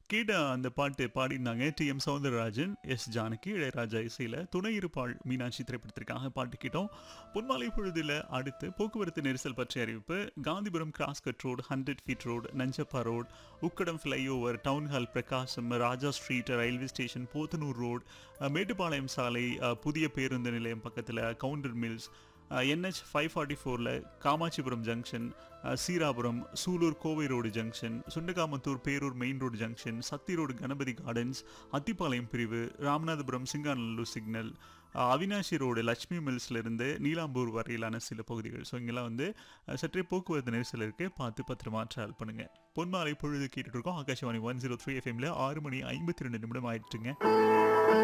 கேட்ட அந்த பாட்டு பாடியிருந்தாங்க T M Soundararajan S Janaki Ilaiyaraaja இசையில் துணை இருப்பாள் மீனாட்சி திரைப்படத்திற்காக பாட்டு கேட்டோம் பொன்மாலை பொழுதில் அடுத்து போக்குவரத்து நெரிசல் பற்றிய அறிவிப்பு Gandhipuram cross cut road hundred feet road Nanjappa road Ukkadam flyover town hall Prakasam Raja street railway station Pothanur road அஹ், மேட்டுப்பாளையம் சாலை அஹ், புதிய பேருந்து நிலையம் பக்கத்தில் Gounder mills NH five forty ஃபோரில் காமாட்சிபுரம் ஜங்ஷன் அஹ், Seerapuram Sulur Kovai road junction Sundakamuthur Perur main road junction Sathy road Ganapathy gardens Athipalayam பிரிவு ராமநாதபுரம் சிங்காநல்லூர் சிக்னல் அஹ், அவினாஷி ரோடு லட்சுமி மில்ஸ்லேருந்து நீலாம்பூர் வரையிலான சில பகுதிகள் ஸோ இங்கெல்லாம் வந்து அஹ், சற்றே போக்குவரத்து நெரிசல் இருக்குது பார்த்து பத்திரமா ட்ராவல் பண்ணுங்கள் பொன்மாலை பொழுது கேட்டுட்டு இருக்கோம் ஆகாஷவாணி ஒன் ஜீரோ த்ரீ எஃப்எம்ல ஆறு மணி ஐம்பத்தி ரெண்டு நிமிடம் ஆயிடுச்சுங்க